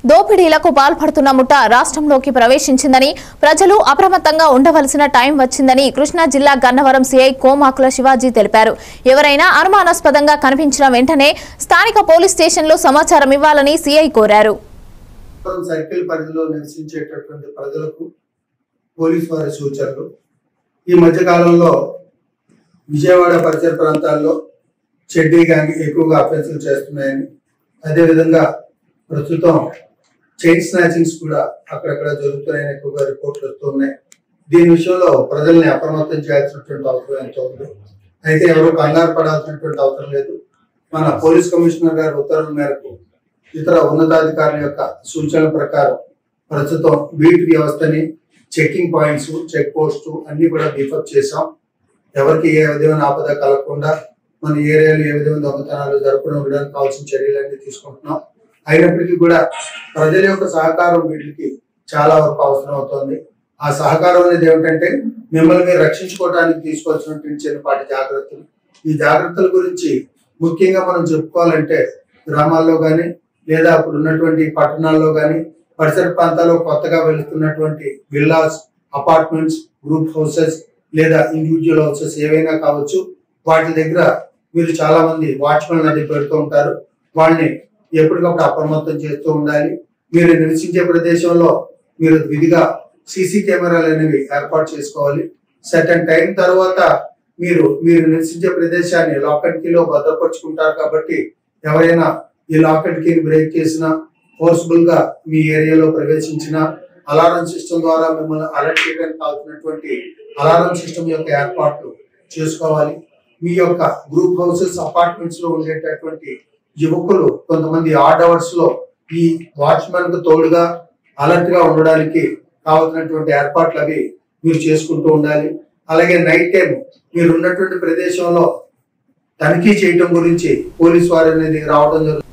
దోపిడీలకు పాల్పడుతున్న ముఠ రాష్ట్రంలోకి ప్రవేశించిందని ప్రజలు అప్రమత్తంగా ఉండవలసిన టైం వచ్చిందని కృష్ణా జిల్లా గన్నవరం సీఐ కోమాకుల శివాజీ తెలిపారు ఎవరైనా అనుమానాస్పదంగా కనిపించిన వెంటనే స్థానిక పోలీస్ స్టేషన్లో సమాచారం ఇవ్వాలని సీఐ కోరారు మొత్తం సర్కిల్ పరిధిలో నివసించేటటువంటి ప్రజలకు పోలీస్ వారి సూచనలు ఈ మధ్య కాలంలో విజయవాడ పరిసర ప్రాంతాల్లో చెడ్డీ గ్యాంగ్ ఎక్కువగా అఫెన్సులు చేస్తున్నాయని అదేవిధంగా ప్రస్తుతం చైన్ స్నాచింగ్స్ కూడా అక్కడక్కడ జరుగుతున్నాయని ఎక్కువగా రిపోర్ట్లు వస్తున్నాయి దీని విషయంలో ప్రజల్ని అప్రమత్తం చేయాల్సినటువంటి అవసరం ఎంతో ఉంది అయితే ఎవరు కంగారు పడాల్సినటువంటి అవసరం లేదు మన పోలీస్ కమిషనర్ గారి ఉత్తర్వుల మేరకు ఇతర ఉన్నతాధికారుల యొక్క సూచనల ప్రకారం ప్రస్తుతం బీట్ వ్యవస్థని చెకింగ్ పాయింట్స్ చెక్ పోస్ట్ అన్ని కూడా బీఫప్ చేసాం ఎవరికి ఏ విధమైన ఆపద కలగకుండా మన ఏరియాలో ఏ విధమైన దొంగతనాలు జరగకుండా ఉండడానికి కావాల్సిన చర్యలన్నీ తీసుకుంటున్నాం అయినప్పటికీ కూడా ప్రజల యొక్క సహకారం వీటికి చాలా వరకు అవసరం అవుతుంది ఆ సహకారం అనేది ఏమిటంటే మిమ్మల్ని మీరు రక్షించుకోవడానికి తీసుకోవాల్సినటువంటి చిన్నపాటి జాగ్రత్తలు ఈ జాగ్రత్తల గురించి ముఖ్యంగా మనం చెప్పుకోవాలంటే గ్రామాల్లో కానీ లేదా అప్పుడు ఉన్నటువంటి పట్టణాల్లో కానీ పరిసర ప్రాంతాల్లో కొత్తగా వెళుతున్నటువంటి విల్లాస్ అపార్ట్మెంట్స్ గ్రూప్ హౌసెస్ లేదా ఇండివిజువల్ హౌసెస్ ఏవైనా కావచ్చు వాటి దగ్గర మీరు చాలా మంది వాచ్మెన్ అది పెడుతూ ఉంటారు వాళ్ళని ఎప్పటికప్పుడు అప్రమత్తం చేస్తూ ఉండాలి మీరు నివసించే ప్రదేశంలో మీరు విధిగా సీసీ కెమెరాలు అనేవి ఏర్పాటు చేసుకోవాలి సర్టన్ టైం తర్వాత మీరు మీరు నివసించే ప్రదేశాన్ని లాక్ అండ్ కీలో భద్రపరుచుకుంటారు కాబట్టి ఎవరైనా ఈ లాక్ అండ్ కీని బ్రేక్ చేసినా ఫోర్స్ఫుల్ గా మీ ఏరియాలో ప్రవేశించిన అలారం సిస్టమ్ ద్వారా మిమ్మల్ని అలర్ట్ చేయడానికి కావాల్సినటువంటి అలారం సిస్టమ్ యొక్క ఏర్పాట్లు చేసుకోవాలి మీ యొక్క గ్రూప్ హౌసెస్ అపార్ట్మెంట్స్ లో ఉండేటటువంటి యువకులు కొంతమంది ఆర్డ్ అవర్స్ లో ఈ వాచ్మెన్ కు తోడుగా అలర్ట్ గా ఉండడానికి కావాల్సినటువంటి ఏర్పాట్లు అవి మీరు చేసుకుంటూ ఉండాలి అలాగే నైట్ టైం మీరు ఉన్నటువంటి ప్రదేశంలో తనిఖీ చేయటం గురించి పోలీస్ వారు అనేది రావడం జరుగుతుంది